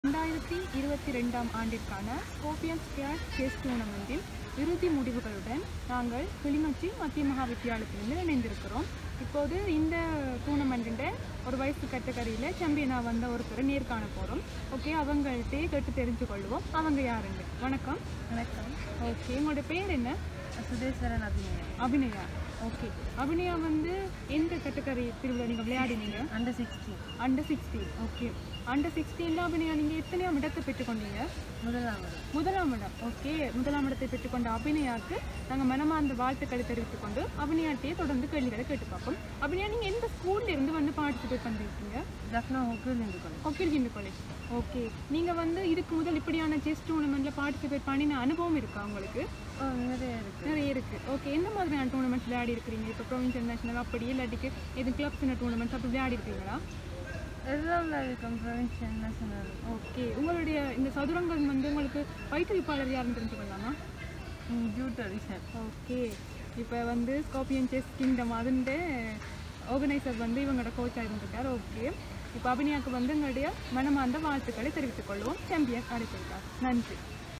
ரெண்டாயிரத்தி இருபத்தி ரெண்டாம் ஆண்டிற்கான ஸ்கோபியன் ஸ்கேட் செஸ் டூர்னமெண்ட்டின் இறுதி முடிவுகளுடன் நாங்கள் கிளிநொச்சி மத்திய மகா வித்தியாலயத்திலிருந்து இணைந்திருக்கிறோம் இப்போது இந்த டூர்னமெண்ட்டின் ஒரு வயசு கேட்டகரியில் சாம்பியனாக வந்த ஒருத்தரை நேர்காண போகிறோம் ஓகே அவங்கள்ட்டே கேட்டு தெரிஞ்சு கொள்வோம் அவங்க யாருங்க வணக்கம் வணக்கம் ஓகே உங்களோட பேர் என்ன சுதேஸ்வரன் அபிநயம் அபிநயா ஓகே அபிநயா வந்து எந்த கேட்டகரி பிரிவில் நீங்கள் விளையாடினீங்க under sixteen under sixteen okay under சிக்ஸ்டீனில் அபிநயா நீங்கள் எத்தனையாம் இடத்தை பெற்றுக்கொண்டீங்க முதலாம் இடம். முதலாம் இடம் ஓகே முதலாம் இடத்தை பெற்றுக்கொண்ட அபிநயாக்கு நாங்கள் மனமார்ந்த வாழ்த்துக்களை தெரிவித்துக் கொண்டு அபிநயாட்டையே தொடர்ந்து கேள்விகளை கேட்டு பார்ப்போம் அபிநயா நீங்கள் எந்த ஸ்கூல்ல இருந்து வந்து பார்ட்டிசிபேட் பண்ணிருக்கீங்க ஜஃப்னா ஹோக்கில் இருந்து கொண்டு ஒக்கில் ஹிந்து காலேஜ் ஓகே நீங்கள் வந்து இதுக்கு முதல் இப்படியான செஸ் டூர்னமெண்ட்டில் பார்ட்டிசிபேட் பண்ணின அனுபவம் இருக்கா உங்களுக்கு ஓ நிறைய இருக்கு நிறைய இருக்கு ஓகே எந்த மாதிரியான டூர்னமெண்ட்ஸ் விளையாடி இருக்கிறீங்க இப்போ ப்ரொவின்ஸ் நேஷனல் அப்படி இல்லாட்டிக்கு எது கிளப்ஸ் டூர்னமெண்ட்ஸ் அப்படி விளையாடி இருக்கீங்களா எல்லாம் இருக்கும் ப்ரொவின்ஷியல் நேஷனல் ஓகே உங்களுடைய இந்த சதுரங்கம் வந்து உங்களுக்கு பயிற்றுவிப்பாளர் யாருன்னு தெரிஞ்சுக்கலாமா ஜூட்டரிஷன் ஓகே இப்போ வந்து ஸ்கார்பியன் செஸ் கிங்டம் அதுண்டு ஆர்கனைசர் வந்து இவங்களோட கோச்சாக இருந்திருக்கார் ஓகே இப்போ அபினியாவுக்கு வந்து எங்களுடைய மனமார்ந்த வாழ்த்துக்களை தெரிவித்துக் கொள்வோம் சாம்பியன் அடைத்திருக்கார் நன்றி